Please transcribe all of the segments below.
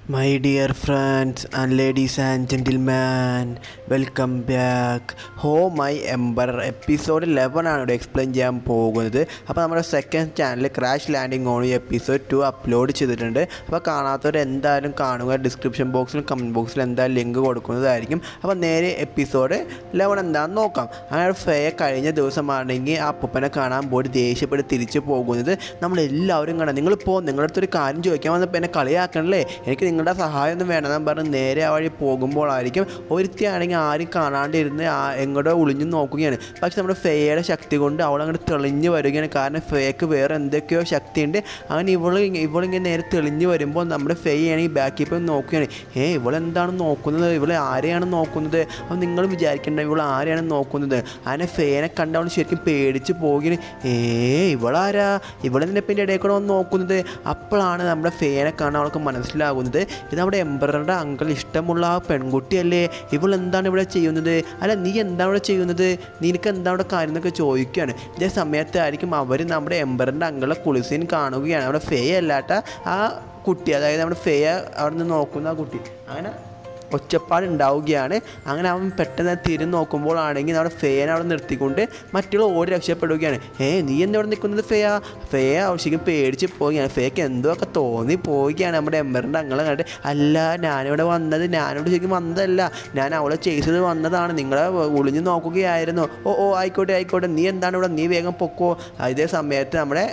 My dear friends and ladies and gentlemen, welcome back. ഹോ മൈ എംബർ എപ്പിസോഡ് ലെവൻ ആണ് ഇവിടെ എക്സ്പ്ലെയിൻ ചെയ്യാൻ പോകുന്നത് അപ്പോൾ നമ്മുടെ second channel crash landing on episode two upload ചെയ്തിട്ടുണ്ട് അപ്പോൾ കാണാത്തവർ എന്തായാലും കാണുക ഡിസ്ക്രിപ്ഷൻ ബോക്സിലും കമൻറ്റ് ബോക്സിലും എന്തായാലും ലിങ്ക് കൊടുക്കുന്നതായിരിക്കും അപ്പോൾ നേരെ എപ്പിസോഡ് ലെവൻ എന്താണെന്ന് നോക്കാം അങ്ങനെ ഫേ കഴിഞ്ഞ ദിവസമാണെങ്കിൽ ആ അപ്പൂപ്പനെ കാണാൻ പോയി ദേഷ്യപ്പെട്ട് തിരിച്ചു പോകുന്നത് നമ്മളെല്ലാവരും കാണാം നിങ്ങളിപ്പോൾ നിങ്ങളുടെ അടുത്തൊരു കാര്യം ചോദിക്കാൻ വന്നപ്പോൾ എന്നെ കളിയാക്കണല്ലേ എനിക്ക് നിങ്ങളുടെ സഹായമൊന്നും വേണമെന്ന് പറഞ്ഞ് നേരെ ആ വഴി പോകുമ്പോഴായിരിക്കും ഒരുത്തിയാണെങ്കിൽ ആരും കാണാണ്ടിരുന്ന് ആ എങ്ങോട്ടോ ഒളിഞ്ഞു നോക്കുകയാണ് പക്ഷെ നമ്മുടെ ഫേയുടെ ശക്തി കൊണ്ട് അവൾ അങ്ങോട്ട് തെളിഞ്ഞു വരികയാണ് കാരണം ഫേക്ക് വേറെ എന്തൊക്കെയോ ശക്തിയുണ്ട് അങ്ങനെ ഇവൾ ഇവളിങ്ങനെ നേരെ തെളിഞ്ഞു വരുമ്പോൾ നമ്മുടെ ഫേ ആണെങ്കിൽ ബാക്കിൽ പോയി നോക്കുകയാണ് ഏ ഇവളെന്താണ് നോക്കുന്നത് ഇവളെ ആരെയാണ് നോക്കുന്നത് അപ്പോൾ നിങ്ങൾ വിചാരിക്കേണ്ട ഇവൾ ആരെയാണ് നോക്കുന്നത് അങ്ങനെ ഫേനെ കണ്ട് അവൾ ശരിക്കും പേടിച്ച് പോവുകയാണ് ഏ ഇവളാരാ ഇവളെന്തിനെ പിന്നെ ഇടയിൽ കൂടെ വന്ന് നോക്കുന്നത് അപ്പോഴാണ് നമ്മുടെ ഫേനെ കാണാൻ അവൾക്ക് മനസ്സിലാകുന്നത് ഇത് നമ്മുടെ എംബറുടെ അങ്കിൾ ഇഷ്ടമുള്ള ആ പെൺകുട്ടിയല്ലേ ഇവൾ എന്താണ് ഇവിടെ ചെയ്യുന്നത് അല്ല നീ എന്താണ് ഇവിടെ ചെയ്യുന്നത് നിനക്ക് എന്താണ് ഇവിടെ കാര്യം എന്നൊക്കെ ചോദിക്കുകയാണ് ഇതേ സമയത്തായിരിക്കും അവർ നമ്മുടെ എംബറിൻ്റെ അങ്കിളെ കുളിസീൻ കാണുകയാണ് അവിടെ ഫേ അല്ലാട്ട ആ കുട്ടി അതായത് നമ്മുടെ ഫേ അവിടെ നിന്ന് നോക്കുന്ന ആ കുട്ടി അങ്ങനെ ഒച്ചപ്പാട് ഉണ്ടാവുകയാണ് അങ്ങനെ അവൻ പെട്ടെന്ന് തിരിഞ്ഞ് നോക്കുമ്പോഴാണെങ്കിൽ നമ്മുടെ ഫേനെ അവിടെ നിർത്തിക്കൊണ്ട് മറ്റുള്ള ഓടി രക്ഷപ്പെടുകയാണ് ഏ നീ എന്താ ഇവിടെ നിൽക്കുന്നത് ഫേയ ഫേയ ആവശ്യം പേടിച്ച് പോവുകയാണ് ഫേക്ക് എന്തോ ഒക്കെ തോന്നി പോവുകയാണ് നമ്മുടെ എമ്പറിൻ്റെ അങ്ങളെ കണ്ടിട്ട് അല്ല ഞാനിവിടെ വന്നത് ഞാനിവിടെ ശരിക്കും വന്നതല്ല ഞാൻ അവളെ ചെയ്തത് വന്നതാണ് നിങ്ങളെ ഒളിഞ്ഞു നോക്കുകയായിരുന്നു ഓ ഓ ആയിക്കോട്ടെ ആയിക്കോട്ടെ നീ എന്താണ് ഇവിടെ നീ വേഗം പൊക്കോ ഇതേ സമയത്ത് നമ്മുടെ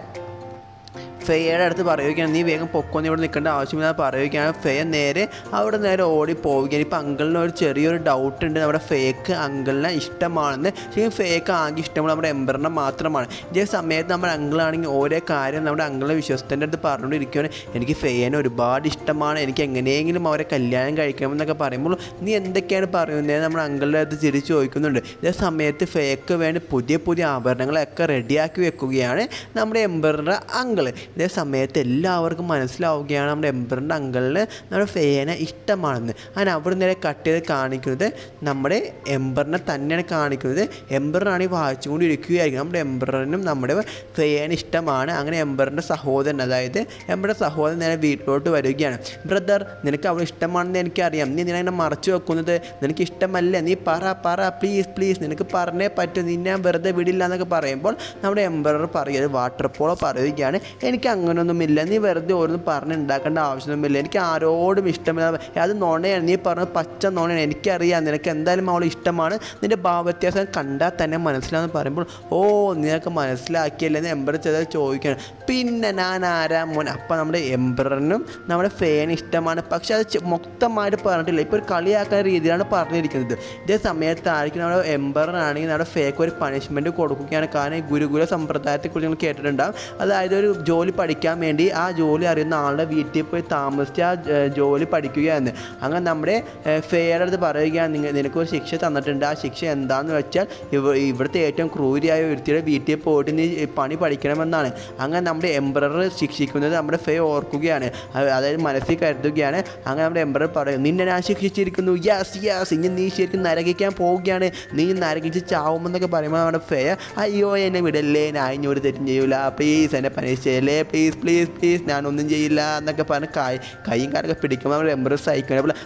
ഫെയയുടെ അടുത്ത് പറയുകയാണ് നീ വേഗം പൊക്കോന്ന് ഇവിടെ നിൽക്കേണ്ട ആവശ്യമില്ല പറയുകയാണ് ഫെയ നേരെ അവിടെ നേരെ ഓടി പോവുകയാണ് ഇപ്പം അങ്കിളിന് ഒരു ചെറിയൊരു ഡൗട്ട് ഉണ്ട് നമ്മുടെ ഫേക്ക് അങ്കിളിനെ ഇഷ്ടമാണെന്ന് ശരിക്കും ഫേക്ക് ആകെ ഇഷ്ടമുള്ള നമ്മുടെ എംബറിനെ മാത്രമാണ് ഇതേ സമയത്ത് നമ്മുടെ അങ്കിളാണെങ്കിൽ ഓരോ കാര്യം നമ്മുടെ അങ്കിളിനെ വിശ്വസ്തൻ്റെ അടുത്ത് പറഞ്ഞുകൊണ്ടിരിക്കുകയാണ് എനിക്ക് ഫേനെ ഒരുപാട് ഇഷ്ടമാണ് എനിക്ക് എങ്ങനെയെങ്കിലും അവരെ കല്യാണം കഴിക്കണമെന്നൊക്കെ പറയുമ്പോൾ നീ എന്തൊക്കെയാണ് പറയുന്നത് നമ്മുടെ അങ്കിളിൻ്റെ അടുത്ത് തിരിച്ച് ചോദിക്കുന്നുണ്ട് ഇതേ സമയത്ത് ഫേക്ക് വേണ്ടി പുതിയ പുതിയ ആഭരണങ്ങളൊക്കെ റെഡിയാക്കി വെക്കുകയാണ് നമ്മുടെ എംബറിൻ്റെ അങ്കിള് ഇതേ സമയത്ത് എല്ലാവർക്കും മനസ്സിലാവുകയാണ് നമ്മുടെ എംബറിൻ്റെ അങ്കിളിന് നമ്മുടെ ഫേനെ ഇഷ്ടമാണെന്ന് അങ്ങനെ അവിടെ നേരെ കട്ട് ചെയ്ത് കാണിക്കുന്നത് നമ്മുടെ എംബറിനെ തന്നെയാണ് കാണിക്കുന്നത് എംബറിനാണ് ഈ വായിച്ചുകൊണ്ടിരിക്കുകയായിരിക്കും നമ്മുടെ എംബറിനും നമ്മുടെ ഫേനെ ഇഷ്ടമാണ് അങ്ങനെ എംബറിൻ്റെ സഹോദരൻ അതായത് എംബറുടെ സഹോദരൻ നേരെ വീട്ടിലോട്ട് വരികയാണ് ബ്രദർ നിനക്ക് അവൾ ഇഷ്ടമാണെന്ന് എനിക്കറിയാം നീ നിന്നെ മറച്ചു വെക്കുന്നത് നിനക്ക് ഇഷ്ടമല്ല നീ പറ പറ പ്ലീസ് പ്ലീസ് നിനക്ക് പറഞ്ഞേ പറ്റൂ നിന്നെ ഞാൻ വെറുതെ വിടില്ല എന്നൊക്കെ പറയുമ്പോൾ നമ്മുടെ എംബറർ പറയുന്നത് വാട്ടർ പോളോ പറയുകയാണ് എനിക്ക് അങ്ങനെയൊന്നുമില്ല നീ വെറുതെ ഓരോന്നും പറഞ്ഞുണ്ടാക്കേണ്ട ആവശ്യമൊന്നുമില്ല എനിക്ക് ആരോടും ഇഷ്ടമില്ല അത് നുണയാണ് നീ പറഞ്ഞത് പച്ച നുണയാണ് എനിക്കറിയാം നിനക്ക് എന്തായാലും അവൾ ഇഷ്ടമാണ് നിൻ്റെ ഭാവവ്യത്യാസം കണ്ടാൽ തന്നെ മനസ്സിലാന്ന് പറയുമ്പോൾ ഓ നിനക്ക് മനസ്സിലാക്കിയല്ലേ എന്ന് എംബർ ചെയ്താൽ ചോദിക്കുകയാണ് പിന്നെ ഞാൻ ആരാ മോൻ അപ്പം നമ്മുടെ എംബറിനും നമ്മുടെ ഫേന് ഇഷ്ടമാണ് പക്ഷെ അത് ചെ- മൊത്തമായിട്ട് പറഞ്ഞിട്ടില്ല ഇപ്പോൾ ഒരു കളിയാക്കുന്ന രീതിയിലാണ് പറഞ്ഞിരിക്കുന്നത് ഇതേ സമയത്തായിരിക്കും നമ്മുടെ എംബറിനാണെങ്കിൽ നമ്മുടെ ഫേക്ക് ഒരു പണിഷ്മെൻറ്റ് കൊടുക്കുകയാണ് കാരണം ഈ ഗുരുകുല സമ്പ്രദായത്തെക്കുറിച്ച് നിങ്ങൾ കേട്ടിട്ടുണ്ടാകും അതായത് ഒരു ജോലി പഠിക്കാൻ വേണ്ടി ആ ജോലി അറിയുന്ന ആളുടെ വീട്ടിൽ പോയി താമസിച്ച് ആ ഏ, ജോലി പഠിക്കുകയാണ് അങ്ങനെ നമ്മുടെ ഫെയർ അടുത്ത് പറയുകയാണ് നിങ്ങൾ നിനക്കൊരു ശിക്ഷ തന്നിട്ടുണ്ട് ആ ശിക്ഷ എന്താണെന്ന് വെച്ചാൽ ഇവ ഇവിടുത്തെ ഏറ്റവും ക്രൂരിയായ വ്യക്തിയുടെ വീട്ടിൽ പോയിട്ട് നീ പണി പഠിക്കണമെന്നാണ് അങ്ങനെ നമ്മുടെ എംബറർ ശിക്ഷിക്കുന്നത് നമ്മുടെ ഫേ ഓർക്കുകയാണ് അത് അതായത് മനസ്സിൽ കരുതുകയാണ് അങ്ങനെ നമ്മുടെ എംബറർ പറയും നിന്നെ ഞാൻ ശിക്ഷിച്ചിരിക്കുന്നു യാസ് യാസ് ഇനി നീ ശരിക്കും നരകിക്കാൻ പോവുകയാണ് നീ നരകിച്ച് ചാവുമെന്നൊക്കെ പറയുമ്പോൾ നമ്മുടെ ഫേ അയ്യോ എന്നെ വിടല്ലേ ഞാൻ ഇനി ഒരു തെറ്റും ചെയ്യൂല പ്ലീസ് എന്നെ പണിഷ് ചെയ്യല്ലേ പ്ലീസ് പ്ലീസ് പ്ലീസ് ഞാനൊന്നും ചെയ്യില്ല എന്നൊക്കെ പറഞ്ഞ് കൈ കൈയും കാലൊക്കെ പിടിക്കുമ്പോൾ നമ്മുടെ എംബർ സഹിക്കണം അപ്പോൾ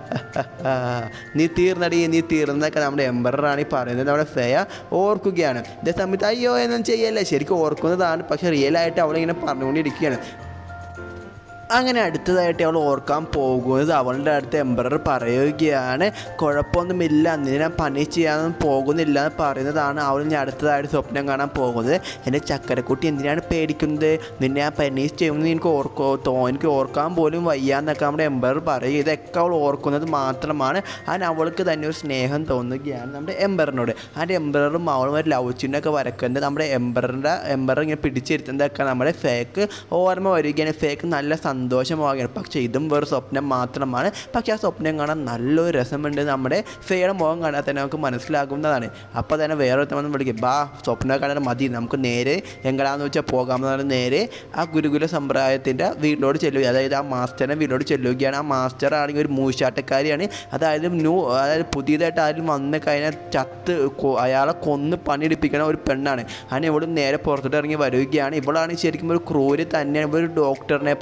നീ തീർന്നടി നീ തീർന്നൊക്കെ നമ്മുടെ എംബറാണ് ഈ പറയുന്നത് നമ്മുടെ ഫെയ ഓർക്കുകയാണ് ഇതേ സമയത്ത് അയ്യോ എന്നും ചെയ്യല്ലേ ശരിക്കും ഓർക്കുന്നതാണ് പക്ഷേ റിയലായിട്ട് അവളിങ്ങനെ പറഞ്ഞുകൊണ്ടിരിക്കുകയാണ് അങ്ങനെ അടുത്തതായിട്ട് അവൾ ഓർക്കാൻ പോകുന്നത് അവളുടെ അടുത്ത് എംബറർ പറയുകയാണ് കുഴപ്പമൊന്നുമില്ല നിന്നെ ഞാൻ പണി ചെയ്യാനൊന്നും പോകുന്നില്ല എന്ന് പറയുന്നതാണ് അവൾ ഇനി അടുത്തതായിട്ട് സ്വപ്നം കാണാൻ പോകുന്നത് എൻ്റെ ചക്കരക്കുട്ടി എന്തിനാണ് പേടിക്കുന്നത് നിന്നെ ഞാൻ പനീസ് ചെയ്യുമെന്ന് എനിക്ക് ഓർക്കോ തോ എനിക്ക് ഓർക്കാൻ പോലും വയ്യാന്നൊക്കെ നമ്മുടെ എംബറർ പറയും ഇതൊക്കെ അവൾ ഓർക്കുന്നത് മാത്രമാണ് അതിന് അവൾക്ക് തന്നെ ഒരു സ്നേഹം തോന്നുകയാണ് നമ്മുടെ എംബറിനോട് അതിൻ്റെ എംബറും അവളും ഒരു ലവ് ചിഹ്നമൊക്കെ വരക്കുന്നത് നമ്മുടെ എംബറിൻ്റെ എംബർ ഇങ്ങനെ പിടിച്ചിരുത്തുന്നതൊക്കെ നമ്മുടെ ഫേക്ക് ഓർമ്മ വരികയാണ് ഫേക്ക് നല്ല സന്തോഷമാവുകയാണ് പക്ഷേ ഇതും വേറെ സ്വപ്നം മാത്രമാണ് പക്ഷേ ആ സ്വപ്നം കാണാൻ നല്ലൊരു രസമുണ്ട് നമ്മുടെ ഫേയുടെ മുഖം കാണാൻ തന്നെ നമുക്ക് മനസ്സിലാകുന്നതാണ് അപ്പോൾ തന്നെ വേറെ വന്ന് വിളിക്കും ബാ സ്വപ്നം കാണാൻ മതി നമുക്ക് നേരെ എങ്ങടാന്ന് വെച്ചാൽ പോകാമെന്നാണ് നേരെ ആ ഗുരുകുല സമ്പ്രദായത്തിൻ്റെ വീട്ടിലോട്ട് ചെല്ലുക അതായത് ആ മാസ്റ്ററിൻ്റെ വീട്ടിലോട്ട് ചെല്ലുകയാണ് ആ മാസ്റ്റർ ആണെങ്കിൽ ഒരു മൂശാട്ടക്കാരിയാണ് അതായത് ന്യൂ അതായത് പുതിയതായിട്ട് ആരും വന്ന് കഴിഞ്ഞാൽ ചത്ത് കൊ- അയാളെ കൊന്ന് പണിയെടുപ്പിക്കണ ഒരു പെണ്ണാണ് അങ്ങനെ ഇവിടെ നേരെ പുറത്തോട്ട് ഇറങ്ങി വരികയാണ് ഇവളാണ് ശരിക്കും ഒരു ക്രൂര് തന്നെയാണ് ഇവർ ഡോക്ടറിനെ പോലെ ആ,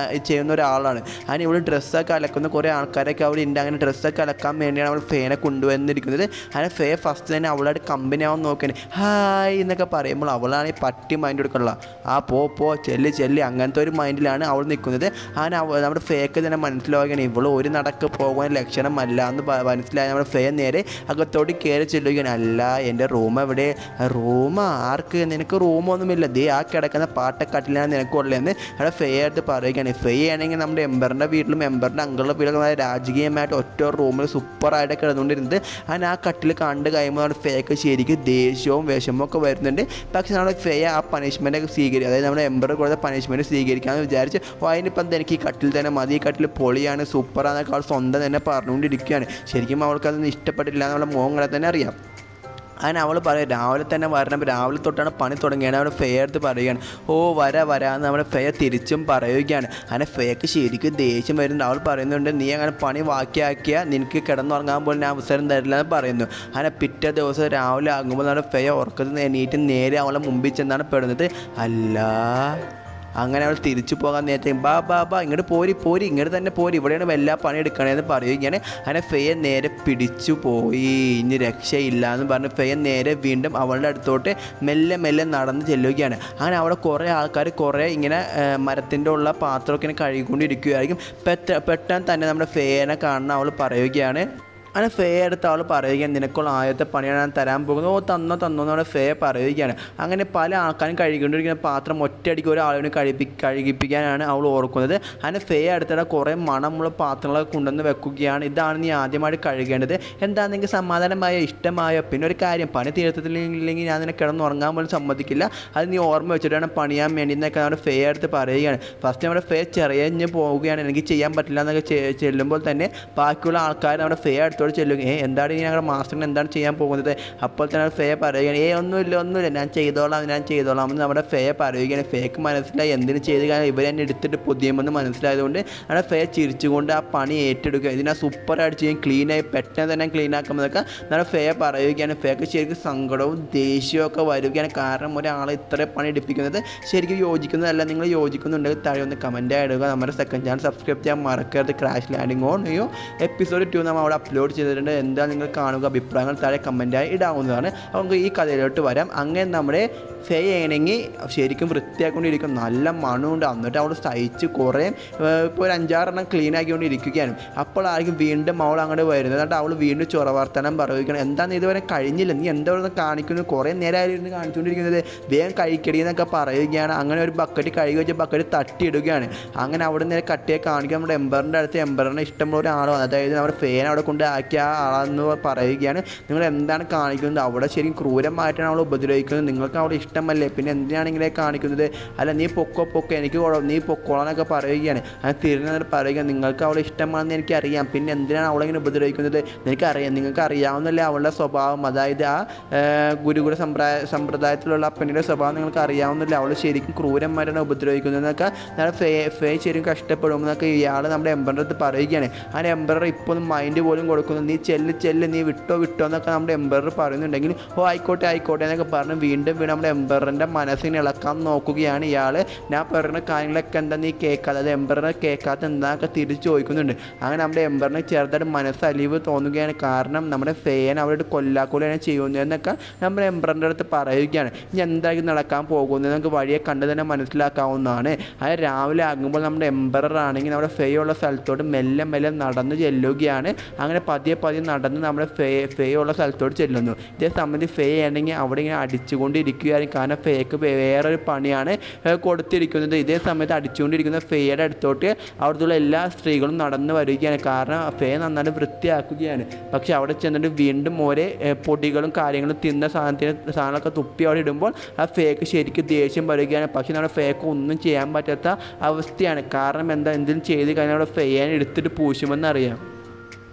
ചെയ്യുന്ന ഒരാളാണ് അങ്ങനെ ഇവിടെ ഡ്രസ്സൊക്കെ അലക്കുന്ന കുറേ ആൾക്കാരൊക്കെ അവിടെ ഉണ്ട് അങ്ങനെ ഡ്രസ്സൊക്കെ അലക്കാൻ വേണ്ടിയാണ് അവൾ ഫേനെ കൊണ്ടുവന്നിരിക്കുന്നത് അങ്ങനെ ഫേ ഫസ്റ്റ് തന്നെ അവളായിട്ട് കമ്പനി ആവാൻ നോക്കണേ ഹായ് എന്നൊക്കെ പറയുമ്പോൾ അവളാണ് ഈ പട്ടി മൈൻഡ് കൊടുക്കണല്ല ആ പോ പോ ചെല്ല് ചെല്ല് അങ്ങനത്തെ ഒരു മൈൻഡിലാണ് അവൾ നിൽക്കുന്നത് അങ്ങനെ അവ നമ്മുടെ ഫേക്ക് തന്നെ മനസ്സിലാവുകയാണ് ഇവൾ ഒരു നടക്ക് പോകാൻ ലക്ഷണമല്ല എന്ന് പ- മനസ്സിലായി നമ്മുടെ ഫേ നേരെ അകത്തോട്ട് കയറി ചെല്ലുകയാണ് അല്ല എൻ്റെ റൂം എവിടെ റൂം ആർക്ക് നിനക്ക് റൂമൊന്നുമില്ല ദേ ആ കിടക്കുന്ന പാട്ടക്കട്ടിലാണ് നിനക്കുള്ളതെന്ന് അവിടെ ഫേ ആയിട്ട് പറയുകയാണ് ഫേ ആണെങ്കിൽ നമ്മുടെ എംബറിൻ്റെ വീട്ടിലും എംബറിൻ്റെ അങ്കിളുടെ വീട്ടിലും നല്ല രാജകീയമായിട്ട് ഒറ്റ റൂമിൽ സൂപ്പറായിട്ട് കിടന്നുകൊണ്ടിരുന്നത് അങ്ങനെ ആ കട്ടിൽ കണ്ട് കഴിയുമ്പോൾ നമ്മുടെ ഫേക്ക് ശരിക്കും ദേഷ്യവും വിഷമവും ഒക്കെ വരുന്നുണ്ട് പക്ഷെ നമ്മുടെ ഫേ ആ പണിഷ്മെൻ്റ് ഒക്കെ സ്വീകരിക്കും അതായത് നമ്മുടെ എംബർ കൊടുത്ത പണിഷ്മെൻറ്റ് സ്വീകരിക്കാമെന്ന് വിചാരിച്ച് ഓ അതിനിപ്പം എന്താ എനിക്ക് ഈ കട്ടിൽ തന്നെ മതി ഈ കട്ടിൽ പൊളിയാണ് സൂപ്പറാന്നൊക്കെ അവൾ സ്വന്തം തന്നെ പറഞ്ഞുകൊണ്ടിരിക്കുകയാണ് ശരിക്കും അവൾക്കതൊന്നും ഇഷ്ടപ്പെട്ടില്ല എന്നുള്ള മോഹം കണ്ടാൽ തന്നെ അറിയാം അങ്ങനെ അവൾ പറയും രാവിലെ തന്നെ വരണം രാവിലെ തൊട്ടാണ് പണി തുടങ്ങിയാണ് അവിടെ ഫേ എടുത്ത് പറയുകയാണ് ഓ വരാ വരാന്ന് നമ്മുടെ ഫേ തിരിച്ചും പറയുകയാണ് അങ്ങനെ ഫേക്ക് ശരിക്കും ദേഷ്യം വരുന്നുണ്ട് അവൾ പറയുന്നുണ്ട് നീ അങ്ങനെ പണി ബാക്കിയാക്കിയാൽ നിനക്ക് കിടന്നുറങ്ങാൻ പോലും ഞാൻ അവസരം തരില്ല എന്ന് പറയുന്നു അങ്ങനെ പിറ്റേ ദിവസം രാവിലെ ആകുമ്പോൾ നമ്മുടെ ഫേ ഉറക്കത്തിൽ എണീറ്റ് നേരെ അവളെ മുമ്പിൽ ചെന്നാണ് പെടുന്നത് അല്ല അങ്ങനെ അവൾ തിരിച്ചു പോകാൻ നേരത്തെ ബാ ബാ ബാ ഇങ്ങോട്ട് പോരി പോരി ഇങ്ങോട്ട് തന്നെ പോരി ഇവിടെയാണ് എല്ലാ പണി എടുക്കണേന്ന് പറയുകയാണ് അങ്ങനെ ഫെയെ നേരെ പിടിച്ചു പോയി ഇനി രക്ഷയില്ല എന്ന് പറഞ്ഞ് ഫെയെ നേരെ വീണ്ടും അവളുടെ അടുത്തോട്ട് മെല്ലെ മെല്ലെ നടന്ന് ചെല്ലുകയാണ് അങ്ങനെ അവിടെ കുറേ ആൾക്കാർ കുറേ ഇങ്ങനെ മരത്തിൻ്റെ ഉള്ള പാത്രമൊക്കെ ഇങ്ങനെ കഴുകിക്കൊണ്ടിരിക്കുകയായിരിക്കും പെട്ട പെട്ടെന്ന് തന്നെ നമ്മുടെ ഫേനെ കാണുന്ന അവൾ പറയുകയാണ് അങ്ങനെ ഫേ എടുത്ത ആൾ പറയുകയാണ് നിനക്കുള്ള ആദ്യത്തെ പണിയാണ് ഞാൻ തരാൻ പോകുന്നത് ഓ തന്നോ തന്നോ എന്നവിടെ ഫേ പറയുകയാണ് അങ്ങനെ പല ആൾക്കാരും കഴുകിക്കൊണ്ടിരിക്കുന്ന പാത്രം ഒറ്റയടിക്ക് ഒരാളിനെ കഴിപ്പി കഴുകിപ്പിക്കാനാണ് അവൾ ഓർക്കുന്നത് അങ്ങനെ ഫേ അടുത്തിടെ കുറേ മണമുള്ള പാത്രങ്ങളൊക്കെ കൊണ്ടുവന്ന് വെക്കുകയാണ് ഇതാണ് നീ ആദ്യമായിട്ട് കഴുകേണ്ടത് എന്താ നിങ്ങൾക്ക് സമാധാനമായ ഇഷ്ടമായ പിന്നെ ഒരു കാര്യം പണി തീർത്തിട്ടില്ലെങ്കിൽ ഞാൻ നിന്നെ കിടന്നുറങ്ങാൻ പോലും സമ്മതിക്കില്ല അത് നീ ഓർമ്മ വെച്ചിട്ടാണ് പണിയാൻ വേണ്ടി എന്നൊക്കെ നമ്മുടെ ഫേ അടുത്ത് പറയുകയാണ് ഫസ്റ്റ് നമ്മുടെ ഫേ ചെറിയഞ്ഞ് പോവുകയാണ് എനിക്ക് ചെയ്യാൻ പറ്റില്ല എന്നൊക്കെ ചെ- ചെല്ലുമ്പോൾ തന്നെ ബാക്കിയുള്ള ആൾക്കാർ നമ്മുടെ ഫേ അടുത്തോട് ചെല്ലുക ഏ എന്താണ് ഈ ഞങ്ങളുടെ മാസ്റ്ററിന് എന്താണ് ചെയ്യാൻ പോകുന്നത് അപ്പോൾ തന്നെ ഫേ പറയുകയാണ് ഏ ഒന്നുമില്ല ഒന്നുമില്ല ഞാൻ ചെയ്തോളാം ഞാൻ ചെയ്തോളാം എന്ന് നമ്മുടെ ഫേ പറയുകയാണ് ഫേക്ക് മനസ്സിലായി എന്തിനു ചെയ്ത് കഴിഞ്ഞാൽ ഇവർ എന്നെ എടുത്തിട്ട് പൊതിയുമെന്ന് മനസ്സിലായതുകൊണ്ട് നമ്മുടെ ഫേ ചിരിച്ചുകൊണ്ട് ആ പണി ഏറ്റെടുക്കുക ഇതിനെ സൂപ്പർ അടിച്ച് ഞാൻ ക്ലീനായി പെട്ടെന്ന് തന്നെ ക്ലീൻ ആക്കുമ്പോഴൊക്കെ നമ്മുടെ ഫേ പറയുകയാണ് ഫേക്ക് ശരിക്കും സങ്കടവും ദേഷ്യവും ഒക്കെ വരികയാണ് കാരണം ഒരാളെ ഇത്ര പണി എടുപ്പിക്കുന്നത് ശരിക്കും യോജിക്കുന്നതല്ല നിങ്ങൾ യോജിക്കുന്നുണ്ടെങ്കിൽ താഴെ ഒന്ന് കമൻറ്റ് ഇടുക നമ്മുടെ സെക്കൻഡ് ചാനൽ സബ്സ്ക്രൈബ് ചെയ്യാൻ മറക്കരുത് ക്രാഷ് ലാൻഡിങ് ഓൺ അയ്യോ എപ്പിസോഡ് ടു നമ്മൾ അവിടെ അപ്ലോഡ് ചെയ്തിട്ടുണ്ട് എന്താ നിങ്ങൾ കാണുക അഭിപ്രായങ്ങൾ താഴെ കമൻറ്റായി ഇടാവുന്നതാണ് അപ്പോൾ നമുക്ക് ഈ കഥയിലോട്ട് വരാം അങ്ങനെ നമ്മുടെ ഫേ ചെയ്യണമെങ്കിൽ ശരിക്കും വൃത്തിയാക്കൊണ്ടിരിക്കും നല്ല മണമുണ്ട് എന്നിട്ട് അവൾ സഹിച്ച് കുറേ ഇപ്പോൾ ഒരു അഞ്ചാറെണ്ണം ക്ലീൻ ആക്കിക്കൊണ്ടിരിക്കുകയാണ് അപ്പോഴായിരിക്കും വീണ്ടും അവൾ അങ്ങോട്ട് വരുന്നത് എന്നിട്ട് അവൾ വീണ്ടും ചൊറവർത്തനം പറയുകയാണ് എന്താണെന്ന് ഇതുവരെ കഴിഞ്ഞില്ല നീ എന്താ ഇവിടെ കാണിക്കുന്നു കുറേ നേരമായിരുന്നു കാണിച്ചുകൊണ്ടിരിക്കുന്നത് വേഗം കഴിക്കടി എന്നൊക്കെ പറയുകയാണ് അങ്ങനെ ഒരു ബക്കറ്റ് കഴുകി വെച്ച ബക്കറ്റ് തട്ടിയിടുകയാണ് അങ്ങനെ അവിടെ നിന്ന് കട്ടിയെ കാണിക്കാൻ നമ്മുടെ എംബറിൻ്റെ അടുത്ത് എംബറിനെ ഇഷ്ടമുള്ള ഒരാൾ വന്നു അതായത് നമ്മുടെ ഫേൻ അവിടെ കൊണ്ട് ആക്കിയ ആ ആളെന്ന് പറയുകയാണ് നിങ്ങൾ എന്താണ് കാണിക്കുന്നത് അവിടെ ശരിക്കും ക്രൂരമായിട്ടാണ് അവൾ ഉപദ്രവിക്കുന്നത് നിങ്ങൾക്ക് അവിടെ ഇഷ്ടമല്ലേ പിന്നെ എന്തിനാണ് ഇങ്ങനെ കാണിക്കുന്നത് അല്ല നീ പൊക്കോ പൊക്കോ എനിക്ക് കുഴ- നീ പൊക്കോളാന്നൊക്കെ പറയുകയാണ് അത് തിരിഞ്ഞിട്ട് പറയുക നിങ്ങൾക്ക് അവളെ ഇഷ്ടമാണെന്ന് എനിക്കറിയാം പിന്നെ എന്തിനാണ് അവളെ ഇങ്ങനെ ഉപദ്രവിക്കുന്നത് എനിക്കറിയാം നിങ്ങൾക്ക് അറിയാവുന്നല്ലേ അവളുടെ സ്വഭാവം അതായത് ആ ആ, ഗുരുകുല സമ്പ്രദായ സമ്പ്രദായത്തിലുള്ള ആ പെണ്ണിൻ്റെ സ്വഭാവം നിങ്ങൾക്ക് അറിയാവുന്നില്ല അവൾ ശരിക്കും ക്രൂരന്മാരാണ് ഉപദ്രവിക്കുന്നതെന്നൊക്കെ നമ്മുടെ ഫേ ഫേ ശരിക്കും കഷ്ടപ്പെടുമെന്നൊക്കെ ഇയാൾ നമ്മുടെ എംബറിൻ്റെ അടുത്ത് പറയുകയാണ് ആ എംബറർ ഇപ്പോൾ ഒന്നും മൈൻഡ് പോലും കൊടുക്കുന്നു നീ ചെല്ല് ചെല്ല് നീ വിട്ടോ വിട്ടോ എന്നൊക്കെ നമ്മുടെ എംബറർ പറയുന്നുണ്ടെങ്കിൽ ഓ ആയിക്കോട്ടെ ആയിക്കോട്ടെ എന്നൊക്കെ പറഞ്ഞ് വീണ്ടും വീണ്ടും നമ്മുടെ എംബറിൻ്റെ മനസ്സിനെ ഇളക്കാൻ നോക്കുകയാണ് ഇയാൾ ഞാൻ പറയുന്ന കാര്യങ്ങളൊക്കെ എന്താ നീ കേൾക്കാതെ അത് എംബറിനെ കേൾക്കാത്ത എന്താക്കെ തിരിച്ചു ചോദിക്കുന്നുണ്ട് അങ്ങനെ നമ്മുടെ എംബറിന് ചെറുതായിട്ട് മനസ്സലിവ് തോന്നുകയാണ് കാരണം നമ്മുടെ ഫേൻ അവരോട് കൊല്ലാക്കൊല്ലാണ് ചെയ്യുന്നതെന്നൊക്കെ നമ്മുടെ എംബറിൻ്റെ അടുത്ത് പറയുകയാണ് ഇനി എന്തായാലും നടക്കാൻ പോകുന്നത് നമുക്ക് വഴിയെ കണ്ട് തന്നെ മനസ്സിലാക്കാവുന്നതാണ് അത് രാവിലെ ആകുമ്പോൾ നമ്മുടെ എംബറർ ആണെങ്കിൽ നമ്മുടെ ഫേ ഉള്ള സ്ഥലത്തോട്ട് മെല്ലെ മെല്ലെ നടന്ന് ചെല്ലുകയാണ് അങ്ങനെ പതിയെ പതിയെ നടന്ന് നമ്മുടെ ഫേ ഫേ ഉള്ള സ്ഥലത്തോട്ട് ചെല്ലുന്നു ഇതേ സംബന്ധിച്ച് ഫേ ആണെങ്കിൽ അവിടെ ഇങ്ങനെ അടിച്ചുകൊണ്ടിരിക്കുകയായിരിക്കും കാരണം ഫേക്ക് വേറൊരു പണിയാണ് ഏഹ് കൊടുത്തിരിക്കുന്നത് ഇതേ സമയത്ത് അടിച്ചുകൊണ്ടിരിക്കുന്ന ഫേയുടെ അടുത്തോട്ട് അവിടുത്തെ എല്ലാ സ്ത്രീകളും നടന്നു വരികയാണ് കാരണം ഫേ നന്നായിട്ട് വൃത്തിയാക്കുകയാണ് പക്ഷെ അവിടെ ചെന്നിട്ട് വീണ്ടും ഓരോ ഏഹ് പൊടികളും കാര്യങ്ങളും തിന്ന സാധനത്തിന് സാധനങ്ങളൊക്കെ തുപ്പി അവിടെ ഇടുമ്പോൾ ആ ഫേക്ക് ശരിക്കും ദേഷ്യം വരികയാണ് പക്ഷെ നമ്മുടെ ഫേക്ക് ഒന്നും ചെയ്യാൻ പറ്റാത്ത അവസ്ഥയാണ് കാരണം എന്താ എന്തെങ്കിലും ചെയ്ത് കഴിഞ്ഞാൽ അവിടെ ഫേനെ എടുത്തിട്ട് പൂശുമെന്ന് അറിയാം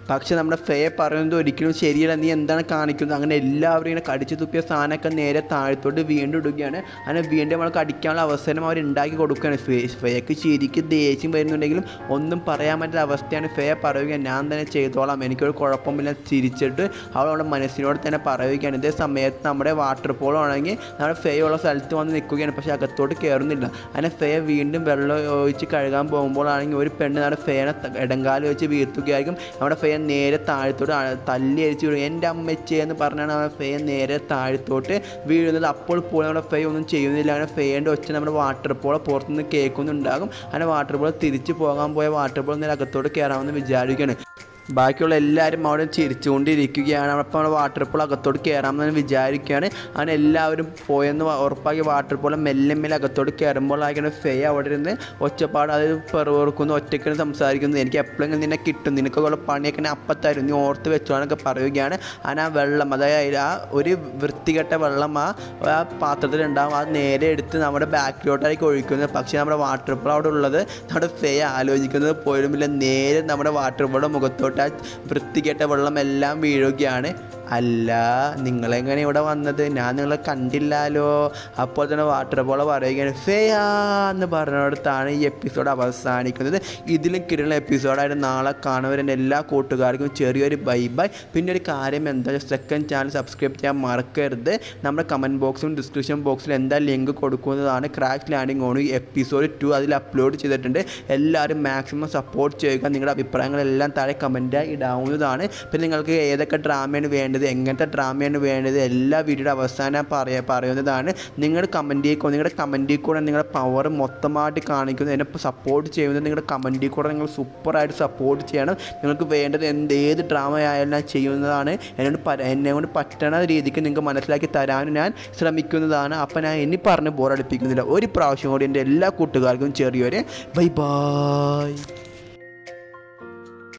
പക്ഷെ നമ്മുടെ ഫേ പറയുന്നത് ഒരിക്കലും ശരിയല്ല നീ എന്താണ് കാണിക്കുന്നത് അങ്ങനെ എല്ലാവരും ഇങ്ങനെ കടിച്ചു തുപ്പിയ സാധനമൊക്കെ നേരെ താഴത്തോട്ട് വീണ്ടും ഇടുകയാണ് അങ്ങനെ വീണ്ടും നമ്മൾക്ക് അടിക്കാനുള്ള അവസരം അവർ ഉണ്ടാക്കി കൊടുക്കുകയാണ് ഫേ ഫേക്ക് ശരിക്കും ദേഷ്യം വരുന്നുണ്ടെങ്കിലും ഒന്നും പറയാൻ പറ്റാത്ത അവസ്ഥയാണ് ഫേ പറയുക ഞാൻ തന്നെ ചെയ്തോളാം എനിക്കൊരു കുഴപ്പമില്ല തിരിച്ചിട്ട് അവൾ അവളുടെ മനസ്സിനോട് തന്നെ പറയുകയാണ് ഇതേ സമയത്ത് നമ്മുടെ വാട്ടർ പോൾ ആണെങ്കിൽ നമ്മുടെ ഫേ ഉള്ള സ്ഥലത്ത് വന്ന് നിൽക്കുകയാണ് പക്ഷേ അകത്തോട്ട് കയറുന്നില്ല അങ്ങനെ ഫേ വീണ്ടും വെള്ളം ഒഴിച്ച് കഴുകാൻ പോകുമ്പോഴാണെങ്കിൽ ഒരു പെണ്ണ് നമ്മുടെ ഫേനെ ഇടങ്കാലം വെച്ച് വീർത്തുകയായിരിക്കും നമ്മുടെ ഫേ നേരെ താഴത്തോട്ട് ആ- തല്ലി അടിച്ച് വീഴും എൻ്റെ അമ്മച്ചി എന്ന് പറഞ്ഞാണ് നമ്മുടെ ഫേ നേരെ താഴത്തോട്ട് വീഴുന്നത് അപ്പോൾ പോലും നമ്മുടെ ഫേ ഒന്നും ചെയ്യുന്നില്ല അങ്ങനെ ഫേൻ്റെ ഒച്ച നമ്മുടെ വാട്ടർ പോൾ പുറത്തുനിന്ന് കേൾക്കുന്നുണ്ടാകും അങ്ങനെ വാട്ടർ പോൾ തിരിച്ചു പോകാൻ പോയ വാട്ടർ പോൾ നേരെ അകത്തോട്ട് കയറാമെന്ന് വിചാരിക്കുകയാണ് ബാക്കിയുള്ള എല്ലാവരും അവിടെ ചിരിച്ചുകൊണ്ടിരിക്കുകയാണ് അപ്പോൾ നമ്മുടെ വാട്ടർ പൂൾ അകത്തോട്ട് കയറാമെന്ന് വിചാരിക്കുകയാണ് അങ്ങനെ എല്ലാവരും പോയെന്ന് വ- ഉറപ്പാക്കി വാട്ടർ പൂൾ മെല്ലെ മെല്ലെ അകത്തോട്ട് കയറുമ്പോഴായിരിക്കും ഫേ അവിടെ ഇരുന്ന് ഒച്ചപ്പാട് അത് പെറുകൊടുക്കുന്നു ഒറ്റയ്ക്ക് സംസാരിക്കുന്നു എനിക്ക് എപ്പോഴെങ്കിലും നിന്നെ കിട്ടും നിനക്കൊക്കെ പണിയൊക്കെ ഞാൻ അപ്പത്തായിരുന്നു നീ ഓർത്ത് വെച്ചോന്നൊക്കെ പറയുകയാണ് അങ്ങനെ ആ വെള്ളം അതായത് ആ ഒരു വൃത്തികെട്ട വെള്ളം ആ ആ പാത്രത്തിലുണ്ടാകും അത് നേരെ എടുത്ത് നമ്മുടെ ബാക്കിലോട്ടായിരിക്കും ഒഴിക്കുന്നത് പക്ഷേ നമ്മുടെ വാട്ടർ പൂൾ അവിടെ ഉള്ളത് നമ്മുടെ ഫേ ആലോചിക്കുന്നത് പോലുമില്ല നേരെ നമ്മുടെ വാട്ടർ പൂളുടെ മുഖത്തോട്ട് ആ വൃത്തികെട്ട വെള്ളം എല്ലാം വീഴുകയാണ് അല്ല നിങ്ങളെങ്ങനെ ഇവിടെ വന്നത് ഞാൻ നിങ്ങളെ കണ്ടില്ലാലോ അപ്പോൾ തന്നെ വാട്ടർ പോള പറയുകയാണ് ഫേയാ എന്ന് പറഞ്ഞിടത്താണ് ഈ എപ്പിസോഡ് അവസാനിക്കുന്നത് ഇതിലും കിട്ടുന്ന എപ്പിസോഡായിട്ട് നാളെ കാണുന്നവരുടെ എല്ലാ കൂട്ടുകാർക്കും ചെറിയൊരു ബൈ ബൈ പിന്നെ ഒരു കാര്യം എന്താ സെക്കൻഡ് ചാനൽ സബ്സ്ക്രൈബ് ചെയ്യാൻ മറക്കരുത് നമ്മുടെ കമൻറ്റ് ബോക്സും ഡിസ്ക്രിപ്ഷൻ ബോക്സിൽ എന്താ ലിങ്ക് കൊടുക്കുന്നതാണ് crash landing on episode two അതിൽ അപ്ലോഡ് ചെയ്തിട്ടുണ്ട് എല്ലാവരും മാക്സിമം സപ്പോർട്ട് ചെയ്യുക നിങ്ങളുടെ അഭിപ്രായങ്ങളെല്ലാം താഴെ കമൻറ്റായി ഇടാവുന്നതാണ് പിന്നെ നിങ്ങൾക്ക് ഏതൊക്കെ ഡ്രാമയാണ് വേണ്ടത് എങ്ങനത്തെ ഡ്രാമയാണ് വേണ്ടത് എല്ലാ വീഡിയോയുടെ അവസാനം പറയാ പറയുന്നതാണ് നിങ്ങൾ കമൻറ്റിൽ കൂടെ നിങ്ങളുടെ കമൻറ്റിൽ കൂടെ നിങ്ങളുടെ പവർ മൊത്തമായിട്ട് കാണിക്കുന്നത് എന്നെ സപ്പോർട്ട് ചെയ്യുന്നത് നിങ്ങളുടെ കമൻറ്റിൽ കൂടെ നിങ്ങൾ സൂപ്പറായിട്ട് സപ്പോർട്ട് ചെയ്യണം നിങ്ങൾക്ക് വേണ്ടത് എന്ത് ഏത് ഡ്രാമ ആയാലും ഞാൻ ചെയ്യുന്നതാണ് എന്നോട് പ- എന്നെ കൊണ്ട് പറ്റണ രീതിക്ക് നിങ്ങൾക്ക് മനസ്സിലാക്കി തരാനും ഞാൻ ശ്രമിക്കുന്നതാണ് അപ്പം ഞാൻ ഇനി പറഞ്ഞ് ബോറടിപ്പിക്കുന്നില്ല ഒരു പ്രാവശ്യം കൂടി എൻ്റെ എല്ലാ കൂട്ടുകാർക്കും ചെറിയൊരു ബൈ ബൈ